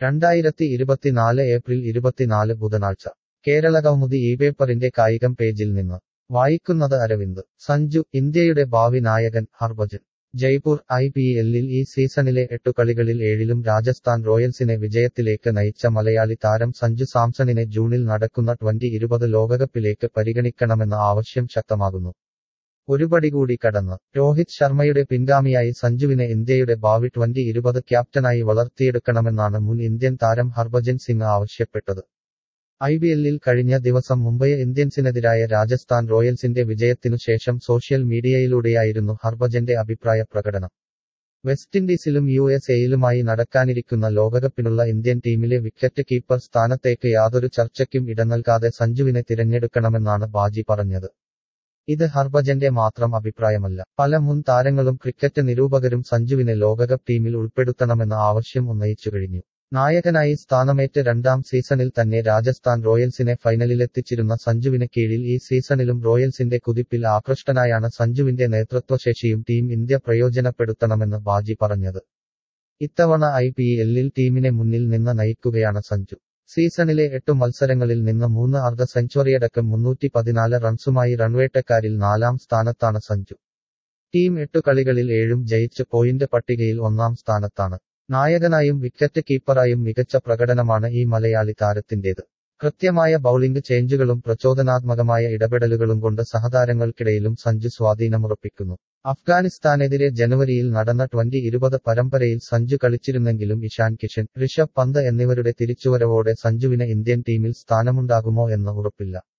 രണ്ടായിരത്തി ഇരുപത്തിനാല് ഏപ്രിൽ ഇരുപത്തിനാല് ബുധനാഴ്ച കേരള കൗമുദി ഈ പേപ്പറിന്റെ കായികം പേജിൽ നിന്ന് വായിക്കുന്നത് അരവിന്ദ് സഞ്ജു ഇന്ത്യയുടെ ഭാവി നായകൻ ഹർഭജൻ ജയ്പൂർ ഐ പി എല്ലിൽ ഈ സീസണിലെ എട്ടു കളികളിൽ ഏഴിലും രാജസ്ഥാൻ റോയൽസിനെ വിജയത്തിലേക്ക് നയിച്ച മലയാളി താരം സഞ്ജു സാംസണിനെ ജൂണിൽ നടക്കുന്ന ട്വന്റി ഇരുപത് ലോകകപ്പിലേക്ക് പരിഗണിക്കണമെന്ന ആവശ്യം ശക്തമാകുന്നു ഒരുപടി കൂടി കടന്ന് രോഹിത് ശർമ്മയുടെ പിൻഗാമിയായി സഞ്ജുവിനെ ഇന്ത്യയുടെ ഭാവി ട്വന്റി ഇരുപത് ക്യാപ്റ്റനായി വളർത്തിയെടുക്കണമെന്നാണ് മുൻ ഇന്ത്യൻ താരം ഹർഭജൻ സിംഗ് ആവശ്യപ്പെട്ടത് ഐ പി എല്ലിൽ കഴിഞ്ഞ ദിവസം മുംബൈ ഇന്ത്യൻസിനെതിരായ രാജസ്ഥാൻ റോയൽസിന്റെ വിജയത്തിനു ശേഷം സോഷ്യൽ മീഡിയയിലൂടെയായിരുന്നു ഹർഭജന്റെ അഭിപ്രായ പ്രകടനം വെസ്റ്റ് ഇൻഡീസിലും യു എസ് എയിലുമായി നടക്കാനിരിക്കുന്ന ലോകകപ്പിനുള്ള ഇന്ത്യൻ ടീമിലെ വിക്കറ്റ് കീപ്പർ സ്ഥാനത്തേക്ക് യാതൊരു ചർച്ചയ്ക്കും ഇടനൽകാതെ സഞ്ജുവിനെ തിരഞ്ഞെടുക്കണമെന്നാണ് ബാജി പറഞ്ഞത് ഇത് ഹർഭജന്റെ മാത്രം അഭിപ്രായമല്ല പല മുൻ താരങ്ങളും ക്രിക്കറ്റ് നിരൂപകരും സഞ്ജുവിനെ ലോകകപ്പ് ടീമിൽ ഉൾപ്പെടുത്തണമെന്ന ആവശ്യം ഉന്നയിച്ചു കഴിഞ്ഞു നായകനായി സ്ഥാനമേറ്റ് രണ്ടാം സീസണിൽ തന്നെ രാജസ്ഥാൻ റോയൽസിനെ ഫൈനലിലെത്തിച്ചിരുന്ന സഞ്ജുവിന് കീഴിൽ ഈ സീസണിലും റോയൽസിന്റെ കുതിപ്പിൽ ആകൃഷ്ടനായാണ് സഞ്ജുവിന്റെ നേതൃത്വശേഷിയും ടീം ഇന്ത്യ പ്രയോജനപ്പെടുത്തണമെന്ന് ബാജി പറഞ്ഞത് ഇത്തവണ ഐ പി എല്ലിൽ ടീമിനെ മുന്നിൽ നിന്ന് നയിക്കുകയാണ് സഞ്ജു സീസണിലെ എട്ടു മത്സരങ്ങളിൽ നിന്ന് മൂന്ന് അർദ്ധ സെഞ്ചുറിയടക്കം മുന്നൂറ്റി പതിനാല് റൺസുമായി റൺവേട്ടക്കാരിൽ നാലാം സ്ഥാനത്താണ് സഞ്ജു ടീം എട്ടു കളികളിൽ ഏഴും ജയിച്ച് പോയിന്റ് പട്ടികയിൽ ഒന്നാം സ്ഥാനത്താണ് നായകനായും വിക്കറ്റ് കീപ്പറായും മികച്ച പ്രകടനമാണ് ഈ മലയാളി താരത്തിന്റേത് കൃത്യമായ ബൌളിംഗ് ചേഞ്ചുകളും പ്രചോദനാത്മകമായ ഇടപെടലുകളും കൊണ്ട് സഹതാരങ്ങൾക്കിടയിലും സഞ്ജു സ്വാധീനമുറപ്പിക്കുന്നു അഫ്ഗാനിസ്ഥാനെതിരെ ജനുവരിയിൽ നടന്ന ട്വന്റി ഇരുപത് പരമ്പരയിൽ സഞ്ജു കളിച്ചിരുന്നെങ്കിലും ഇഷാൻ കിഷൻ ഋഷഭ് പന്ത് എന്നിവരുടെ തിരിച്ചുവരവോടെ സഞ്ജുവിന് ഇന്ത്യൻ ടീമിൽ സ്ഥാനമുണ്ടാകുമോ എന്ന് ഉറപ്പില്ല